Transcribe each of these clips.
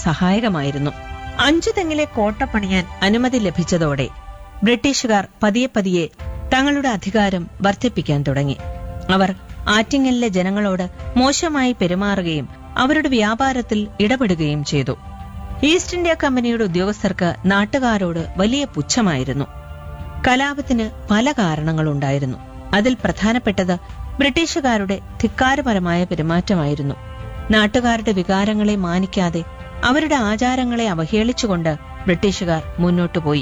സഹായകമായിരുന്നു അഞ്ചുതെങ്ങിലെ കോട്ട പണിയാൻ അനുമതി ലഭിച്ചതോടെ ബ്രിട്ടീഷുകാർ പതിയെ പതിയെ തങ്ങളുടെ അധികാരം വർദ്ധിപ്പിക്കാൻ തുടങ്ങി അവർ ആറ്റിങ്ങലിലെ ജനങ്ങളോട് മോശമായി പെരുമാറുകയും അവരുടെ വ്യാപാരത്തിൽ ഇടപെടുകയും ചെയ്തു ഈസ്റ്റ് ഇന്ത്യ കമ്പനിയുടെ ഉദ്യോഗസ്ഥർക്ക് നാട്ടുകാരോട് വലിയ പുച്ഛമായിരുന്നു കലാപത്തിന് പല കാരണങ്ങളുണ്ടായിരുന്നു അതിൽ പ്രധാനപ്പെട്ടത് ബ്രിട്ടീഷുകാരുടെ ധിക്കാരപരമായ പെരുമാറ്റമായിരുന്നു നാട്ടുകാരുടെ വികാരങ്ങളെ മാനിക്കാതെ അവരുടെ ആചാരങ്ങളെ അവഹേളിച്ചുകൊണ്ട് ബ്രിട്ടീഷുകാർ മുന്നോട്ടു പോയി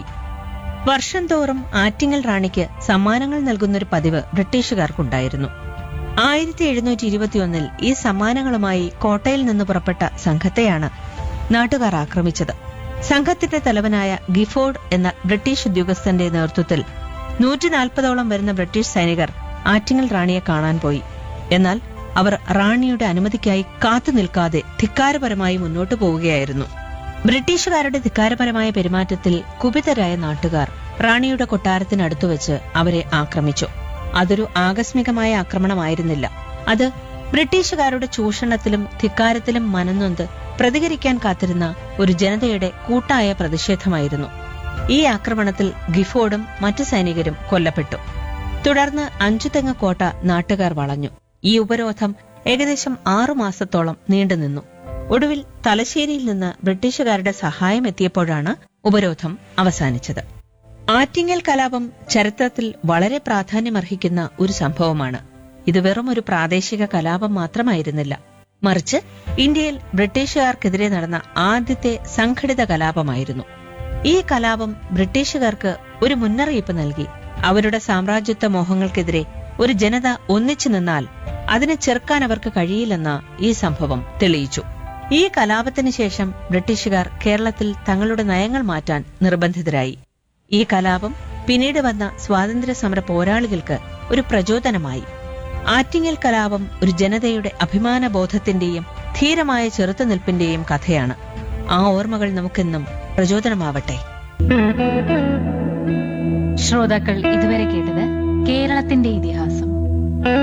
വർഷം തോറും ആറ്റിങ്ങൽ റാണിക്ക് സമ്മാനങ്ങൾ നൽകുന്നൊരു പതിവ് ബ്രിട്ടീഷുകാർക്കുണ്ടായിരുന്നു ആയിരത്തി എഴുന്നൂറ്റി ഇരുപത്തിയൊന്നിൽ ഈ സമ്മാനങ്ങളുമായി കോട്ടയിൽ നിന്ന് പുറപ്പെട്ട സംഘത്തെയാണ് നാട്ടുകാർ ആക്രമിച്ചത് സംഘത്തിന്റെ തലവനായ ഗിഫോർഡ് എന്ന ബ്രിട്ടീഷ് ഉദ്യോഗസ്ഥന്റെ നേതൃത്വത്തിൽ നൂറ്റി നാൽപ്പതോളം വരുന്ന ബ്രിട്ടീഷ് സൈനികർ ആറ്റിങ്ങൽ റാണിയെ കാണാൻ പോയി എന്നാൽ അവർ റാണിയുടെ അനുമതിക്കായി കാത്തു നിൽക്കാതെ ധിക്കാരപരമായി മുന്നോട്ടു പോവുകയായിരുന്നു ബ്രിട്ടീഷുകാരുടെ ധിക്കാരപരമായ പെരുമാറ്റത്തിൽ കുപിതരായ നാട്ടുകാർ റാണിയുടെ കൊട്ടാരത്തിനടുത്തു വെച്ച് അവരെ ആക്രമിച്ചു അതൊരു ആകസ്മികമായ ആക്രമണമായിരുന്നില്ല അത് ബ്രിട്ടീഷുകാരുടെ ചൂഷണത്തിലും ധിക്കാരത്തിലും മനന്നൊന്ത് പ്രതികരിക്കാൻ കാത്തിരുന്ന ഒരു ജനതയുടെ കൂട്ടായ പ്രതിഷേധമായിരുന്നു ഈ ആക്രമണത്തിൽ ഗിഫോർഡും മറ്റു സൈനികരും കൊല്ലപ്പെട്ടു തുടർന്ന് അഞ്ചുതെങ്ങ് കോട്ട നാട്ടുകാർ വളഞ്ഞു ഈ ഉപരോധം ഏകദേശം ആറുമാസത്തോളം നീണ്ടുനിന്നു ഒടുവിൽ തലശ്ശേരിയിൽ നിന്ന് ബ്രിട്ടീഷുകാരുടെ സഹായം എത്തിയപ്പോഴാണ് ഉപരോധം അവസാനിച്ചത് ആറ്റിങ്ങൽ കലാപം ചരിത്രത്തിൽ വളരെ പ്രാധാന്യമർഹിക്കുന്ന ഒരു സംഭവമാണ് ഇത് വെറും ഒരു പ്രാദേശിക കലാപം മാത്രമായിരുന്നില്ല മറിച്ച് ഇന്ത്യയിൽ ബ്രിട്ടീഷുകാർക്കെതിരെ നടന്ന ആദ്യത്തെ സംഘടിത കലാപമായിരുന്നു ഈ കലാപം ബ്രിട്ടീഷുകാർക്ക് ഒരു മുന്നറിയിപ്പ് നൽകി അവരുടെ സാമ്രാജ്യത്വ മോഹങ്ങൾക്കെതിരെ ഒരു ജനത ഒന്നിച്ചു നിന്നാൽ അതിനെ ചെറുക്കാൻ അവർക്ക് കഴിയില്ലെന്ന് ഈ സംഭവം തെളിയിച്ചു ഈ കലാപത്തിന് ശേഷം ബ്രിട്ടീഷുകാർ കേരളത്തിൽ തങ്ങളുടെ നയങ്ങൾ മാറ്റാൻ നിർബന്ധിതരായി ഈ കലാപം പിന്നീട് വന്ന സ്വാതന്ത്ര്യ സമര പോരാളികൾക്ക് ഒരു പ്രചോദനമായി ആറ്റിങ്ങൽ കലാപം ഒരു ജനതയുടെ അഭിമാന ബോധത്തിന്റെയും ധീരമായ ചെറുത്തുനിൽപ്പിന്റെയും കഥയാണ് ആ ഓർമ്മകൾ നമുക്കെന്നും പ്രചോദനമാവട്ടെ ശ്രോതാക്കൾ ഇതുവരെ കേട്ടത് കേരളത്തിന്റെ ഇതിഹാസം